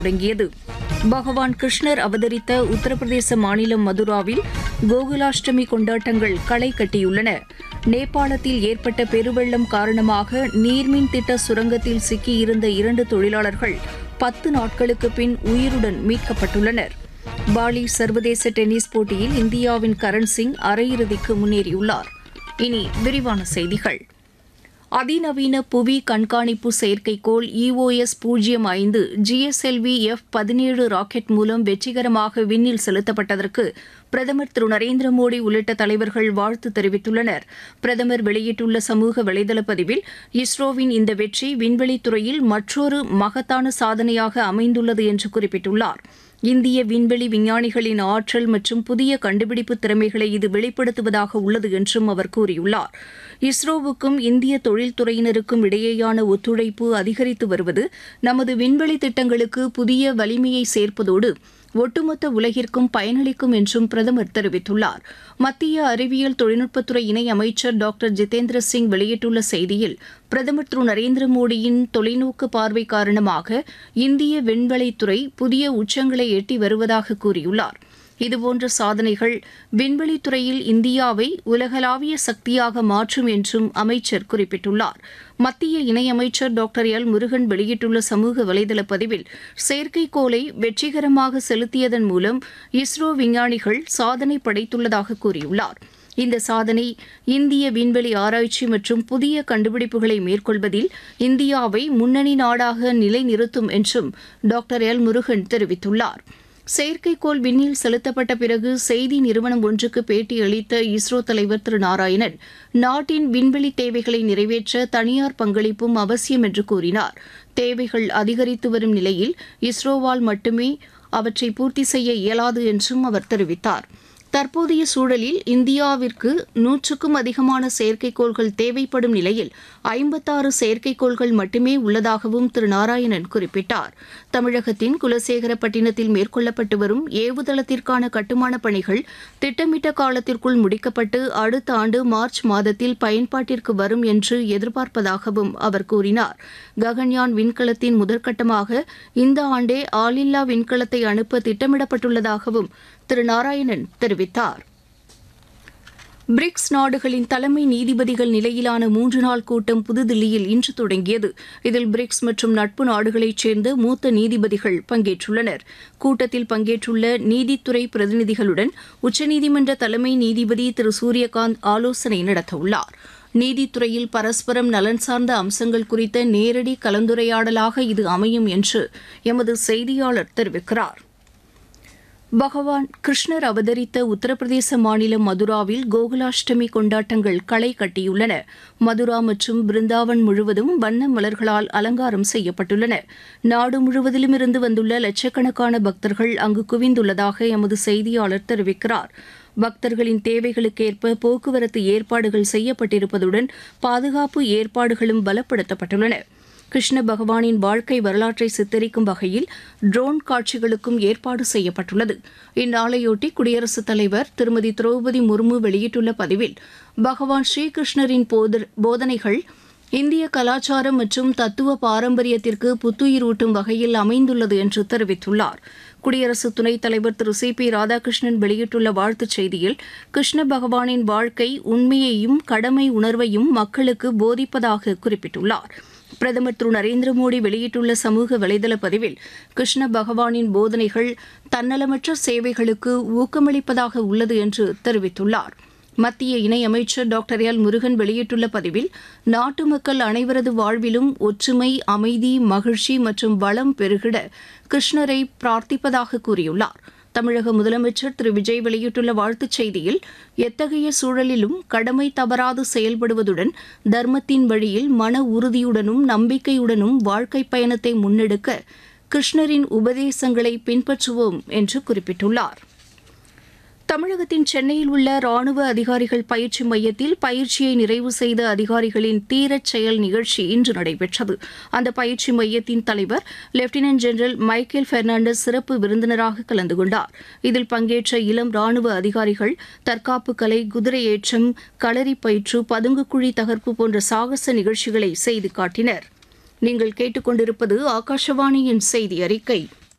தொடங்கியது பகவான் கிருஷ்ணர் அவதரித்த உத்தரப்பிரதேச மாநிலம் மதுராவில் கோகுலாஷ்டமி கொண்டாட்டங்கள் களை கட்டியுள்ளன நேபாளத்தில் ஏற்பட்ட பெருவெள்ளம் காரணமாக நீர்மின் திட்ட சுரங்கத்தில் சிக்கியிருந்த இரண்டு தொழிலாளர்கள் பத்து நாட்களுக்கு பின் உயிருடன் மீட்கப்பட்டுள்ளனர் பாலி சர்வதேச டென்னிஸ் போட்டியில் இந்தியாவின் கரண் சிங் அரையிறுதிக்கு முன்னேறியுள்ளார் இனி விரிவான செய்திகள் அதிநவீன புவி கண்காணிப்பு செயற்கைக்கோள் இஓஎஸ் பூஜ்ஜியம் ஐந்து ஜிஎஸ்எல்வி எஃப் பதினேழு ராக்கெட் மூலம் வெற்றிகரமாக விண்ணில் செலுத்தப்பட்டதற்கு பிரதமர் திரு நரேந்திர மோடி உள்ளிட்ட தலைவர்கள் வாழ்த்து தெரிவித்துள்ளனர் பிரதமர் வெளியிட்டுள்ள சமூக வலைதள பதிவில் இஸ்ரோவின் இந்த வெற்றி விண்வெளித்துறையில் மற்றொரு மகத்தான சாதனையாக அமைந்துள்ளது என்று குறிப்பிட்டுள்ளார் இந்திய விண்வெளி விஞ்ஞானிகளின் ஆற்றல் மற்றும் புதிய கண்டுபிடிப்பு திறமைகளை இது வெளிப்படுத்துவதாக உள்ளது என்றும் அவர் கூறியுள்ளார் இஸ்ரோவுக்கும் இந்திய தொழில்துறையினருக்கும் இடையேயான ஒத்துழைப்பு அதிகரித்து வருவது நமது விண்வெளி திட்டங்களுக்கு புதிய வலிமையை சேர்ப்பதோடு ஒட்டுமொத்த உலகிற்கும் பயனளிக்கும் என்றும் பிரதமர் தெரிவித்துள்ளார் மத்திய அறிவியல் தொழில்நுட்பத்துறை இணை அமைச்சர் டாக்டர் ஜிதேந்திர சிங் வெளியிட்டுள்ள செய்தியில் பிரதமர் திரு நரேந்திர மோடியின் தொலைநோக்கு பார்வை காரணமாக இந்திய விண்வெளித்துறை புதிய உச்சங்களை எட்டி வருவதாக கூறியுள்ளார் இதுபோன்ற சாதனைகள் விண்வெளித்துறையில் இந்தியாவை உலகளாவிய சக்தியாக மாற்றும் என்றும் அமைச்சர் குறிப்பிட்டுள்ளார் மத்திய இணையமைச்சர் டாக்டர் எல் முருகன் வெளியிட்டுள்ள சமூக வலைதள பதிவில் செயற்கைக்கோளை வெற்றிகரமாக செலுத்தியதன் மூலம் இஸ்ரோ விஞ்ஞானிகள் சாதனை படைத்துள்ளதாக கூறியுள்ளார் இந்த சாதனை இந்திய விண்வெளி ஆராய்ச்சி மற்றும் புதிய கண்டுபிடிப்புகளை மேற்கொள்வதில் இந்தியாவை முன்னணி நாடாக நிலைநிறுத்தும் என்றும் டாக்டர் எல் முருகன் தெரிவித்துள்ளார் செயற்கைக்கோள் விண்ணில் செலுத்தப்பட்ட பிறகு செய்தி நிறுவனம் ஒன்றுக்கு பேட்டியளித்த இஸ்ரோ தலைவர் திரு நாராயணன் நாட்டின் விண்வெளி தேவைகளை நிறைவேற்ற தனியார் பங்களிப்பும் அவசியம் என்று கூறினார் தேவைகள் அதிகரித்து வரும் நிலையில் இஸ்ரோவால் மட்டுமே அவற்றை பூர்த்தி செய்ய இயலாது என்றும் அவர் தெரிவித்தார் தற்போதைய சூழலில் இந்தியாவிற்கு நூற்றுக்கும் அதிகமான செயற்கைக்கோள்கள் தேவைப்படும் நிலையில் ஐம்பத்தாறு செயற்கைக்கோள்கள் மட்டுமே உள்ளதாகவும் திரு நாராயணன் குறிப்பிட்டார் தமிழகத்தின் குலசேகரப்பட்டினத்தில் மேற்கொள்ளப்பட்டு வரும் ஏவுதளத்திற்கான கட்டுமானப் பணிகள் திட்டமிட்ட காலத்திற்குள் முடிக்கப்பட்டு அடுத்த ஆண்டு மார்ச் மாதத்தில் பயன்பாட்டிற்கு வரும் என்று எதிர்பார்ப்பதாகவும் அவர் கூறினார் ககன்யான் விண்கலத்தின் முதற்கட்டமாக இந்த ஆண்டே ஆளில்லா விண்கலத்தை அனுப்ப திட்டமிடப்பட்டுள்ளதாகவும் திரு நாராயணன் தெரிவித்தார் பிரிக்ஸ் நாடுகளின் தலைமை நீதிபதிகள் நிலையிலான மூன்று நாள் கூட்டம் புதுதில்லியில் இன்று தொடங்கியது இதில் பிரிக்ஸ் மற்றும் நட்பு நாடுகளைச் சேர்ந்த மூத்த நீதிபதிகள் பங்கேற்றுள்ளனர் கூட்டத்தில் பங்கேற்றுள்ள நீதித்துறை பிரதிநிதிகளுடன் உச்சநீதிமன்ற தலைமை நீதிபதி திரு சூரியகாந்த் ஆலோசனை நடத்தவுள்ளார் நீதித்துறையில் பரஸ்பரம் நலன் சார்ந்த அம்சங்கள் குறித்த நேரடி கலந்துரையாடலாக இது அமையும் என்று எமது செய்தியாளர் தெரிவிக்கிறார் பகவான் கிருஷ்ணர் அவதரித்த உத்தரப்பிரதேச மாநிலம் மதுராவில் கோகுலாஷ்டமி கொண்டாட்டங்கள் களை கட்டியுள்ளன மதுரா மற்றும் பிருந்தாவன் முழுவதும் வண்ண மலர்களால் அலங்காரம் செய்யப்பட்டுள்ளன நாடு முழுவதிலும் இருந்து வந்துள்ள லட்சக்கணக்கான பக்தர்கள் அங்கு குவிந்துள்ளதாக எமது செய்தியாளர் தெரிவிக்கிறார் பக்தர்களின் தேவைகளுக்கேற்ப போக்குவரத்து ஏற்பாடுகள் செய்யப்பட்டிருப்பதுடன் பாதுகாப்பு ஏற்பாடுகளும் பலப்படுத்தப்பட்டுள்ளன கிருஷ்ண பகவானின் வாழ்க்கை வரலாற்றை சித்தரிக்கும் வகையில் ட்ரோன் காட்சிகளுக்கும் ஏற்பாடு செய்யப்பட்டுள்ளது இந்நாளையொட்டி குடியரசுத் தலைவர் திருமதி திரௌபதி முர்மு வெளியிட்டுள்ள பதிவில் பகவான் ஸ்ரீகிருஷ்ணரின் போத- போதனைகள் இந்திய கலாச்சாரம் மற்றும் தத்துவ பாரம்பரியத்திற்கு புத்துயிரூட்டும் வகையில் அமைந்துள்ளது என்று தெரிவித்துள்ளார் குடியரசு துணைத் தலைவர் திரு சி பி ராதாகிருஷ்ணன் வெளியிட்டுள்ள வாழ்த்துச் செய்தியில் கிருஷ்ண பகவானின் வாழ்க்கை உண்மையையும் கடமை உணர்வையும் மக்களுக்கு போதிப்பதாக குறிப்பிட்டுள்ளார் பிரதமர் திரு நரேந்திர மோடி வெளியிட்டுள்ள சமூக வலைதள பதிவில் கிருஷ்ண பகவானின் போதனைகள் தன்னலமற்ற சேவைகளுக்கு ஊக்கமளிப்பதாக உள்ளது என்று தெரிவித்துள்ளார் மத்திய இணையமைச்சர் டாக்டர் எல் முருகன் வெளியிட்டுள்ள பதிவில் நாட்டு மக்கள் அனைவரது வாழ்விலும் ஒற்றுமை அமைதி மகிழ்ச்சி மற்றும் வளம் பெருகிட கிருஷ்ணரை பிரார்த்திப்பதாக கூறியுள்ளார் தமிழக முதலமைச்சர் திரு விஜய் வெளியிட்டுள்ள வாழ்த்துச் செய்தியில் எத்தகைய சூழலிலும் கடமை தவறாது செயல்படுவதுடன் தர்மத்தின் வழியில் மன உறுதியுடனும் நம்பிக்கையுடனும் வாழ்க்கை பயணத்தை முன்னெடுக்க கிருஷ்ணரின் உபதேசங்களை பின்பற்றுவோம் என்று குறிப்பிட்டுள்ளார் தமிழகத்தின் சென்னையில் உள்ள ராணுவ அதிகாரிகள் பயிற்சி மையத்தில் பயிற்சியை நிறைவு செய்த அதிகாரிகளின் தீரச் செயல் நிகழ்ச்சி இன்று நடைபெற்றது அந்த பயிற்சி மையத்தின் தலைவர் லெப்டினன்ட் ஜெனரல் மைக்கேல் பெர்னாண்டஸ் சிறப்பு விருந்தினராக கலந்து கொண்டார் இதில் பங்கேற்ற இளம் ராணுவ அதிகாரிகள் தற்காப்பு கலை குதிரை ஏற்றம் களரி பயிற்று பதுங்குக்குழி தகர்ப்பு போன்ற சாகச நிகழ்ச்சிகளை செய்து காட்டினர் நீங்கள் கேட்டுக்கொண்டிருப்பது ஆகாஷவாணியின் செய்தி அறிக்கை